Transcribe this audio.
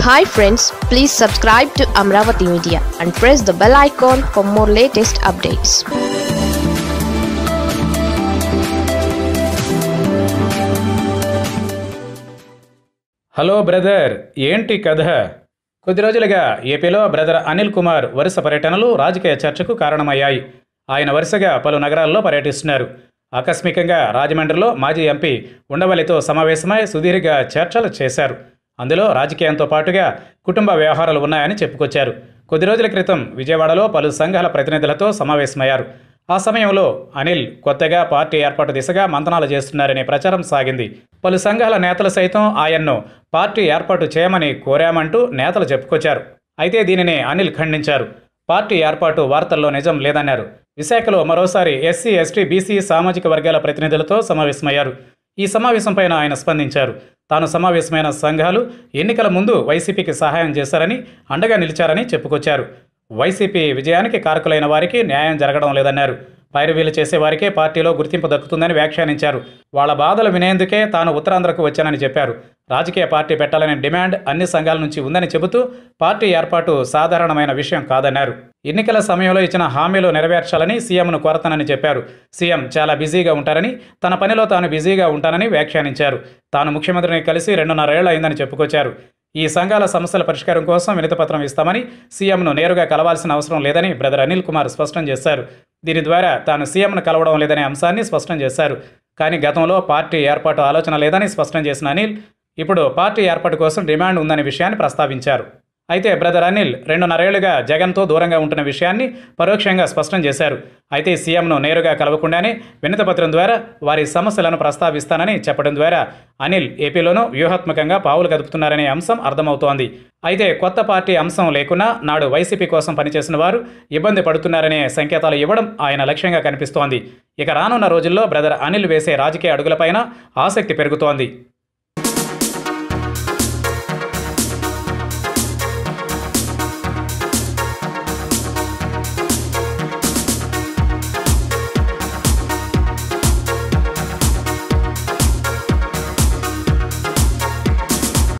hi friends please subscribe to Amaravati media and press the bell icon for more latest updates hello brother ఏంటి కథ కొద్ది రోజులుగా ఏపీలో brother Anil Kumar వరుస పర్యటనలు రాజకీయ చర్చకు కారణమయ్యాయి ఆయన వరుసగా పలు నగరాల్లో పర్యటిస్తున్నారు ఆకస్మికంగా రాజమండ్రిలో మాజీ ఎంపీ ఉండవల్లితో సమావేశమై సుదీర్ఘ చర్చలు చేశారు అందులో రాజకీయంతో పాటుగా కుటుంబ వ్యవహారాలు ఉన్నాయని చెప్పుకొచ్చారు కొద్ది రోజుల క్రితం విజయవాడలో పలు సంఘాల ప్రతినిధులతో సమావేశమయ్యారు ఆ సమయంలో అనిల్ కొత్తగా పార్టీ ఏర్పాటు దిశగా మంతనాలు చేస్తున్నారనే ప్రచారం సాగింది పలు సంఘాల నేతలు సైతం ఆయన్ను పార్టీ ఏర్పాటు చేయమని కోరామంటూ నేతలు చెప్పుకొచ్చారు అయితే దీనిని అనిల్ ఖండించారు పార్టీ ఏర్పాటు వార్తల్లో నిజం లేదన్నారు విశాఖలో మరోసారి ఎస్సీ ఎస్టీ బీసీ సామాజిక వర్గాల ప్రతినిధులతో సమావేశమయ్యారు ఈ సమావేశంపైన ఆయన స్పందించారు తాను సమావేశమైన సంఘాలు ఎన్నికల ముందు వైసీపీకి సహాయం చేశారని అండగా నిలిచారని చెప్పుకొచ్చారు వైసీపీ విజయానికి కారకులైన వారికి న్యాయం జరగడం లేదన్నారు పైరువీలు చేసే వారికే పార్టీలో గుర్తింపు దక్కుతుందని వ్యాఖ్యానించారు వాళ్ళ బాధలు వినేందుకే తాను ఉత్తరాంధ్రకు వచ్చానని చెప్పారు రాజకీయ పార్టీ పెట్టాలనే డిమాండ్ అన్ని సంఘాల నుంచి ఉందని చెబుతూ పార్టీ ఏర్పాటు సాధారణమైన విషయం కాదన్నారు ఎన్నికల సమయంలో ఇచ్చిన హామీలు నెరవేర్చాలని సీఎంను కోరతానని చెప్పారు సీఎం చాలా బిజీగా ఉంటారని తన పనిలో తాను బిజీగా ఉంటానని వ్యాఖ్యానించారు తాను ముఖ్యమంత్రిని కలిసి రెండున్నరేళ్లు అయిందని చెప్పుకొచ్చారు ఈ సంఘాల సమస్యల పరిష్కారం కోసం వినతిపత్రం ఇస్తామని సీఎంను నేరుగా కలవాల్సిన అవసరం లేదని బ్రదర్ అనిల్ కుమార్ స్పష్టం చేశారు దీని ద్వారా తాను సీఎంను కలవడం లేదనే అంశాన్ని స్పష్టం చేశారు కానీ గతంలో పార్టీ ఏర్పాటు ఆలోచన లేదని స్పష్టం చేసిన అనిల్ ఇప్పుడు పార్టీ ఏర్పాటు కోసం డిమాండ్ ఉందనే విషయాన్ని ప్రస్తావించారు అయితే బ్రదర్ అనిల్ రెండున్నరేళ్లుగా జగన్తో దూరంగా ఉంటున్న విషయాన్ని పరోక్షంగా స్పష్టం చేశారు అయితే సీఎంను నేరుగా కలవకుండానే వినతిపత్రం ద్వారా వారి సమస్యలను ప్రస్తావిస్తానని చెప్పడం ద్వారా అనిల్ ఏపీలోనూ వ్యూహాత్మకంగా పావులు కదుపుతున్నారనే అంశం అర్థమవుతోంది అయితే కొత్త పార్టీ అంశం లేకున్నా నాడు వైసీపీ కోసం పనిచేసిన వారు ఇబ్బంది పడుతున్నారనే సంకేతాలు ఇవ్వడం ఆయన లక్ష్యంగా కనిపిస్తోంది ఇక రానున్న రోజుల్లో బ్రదర్ అనిల్ వేసే రాజకీయ అడుగులపైన ఆసక్తి పెరుగుతోంది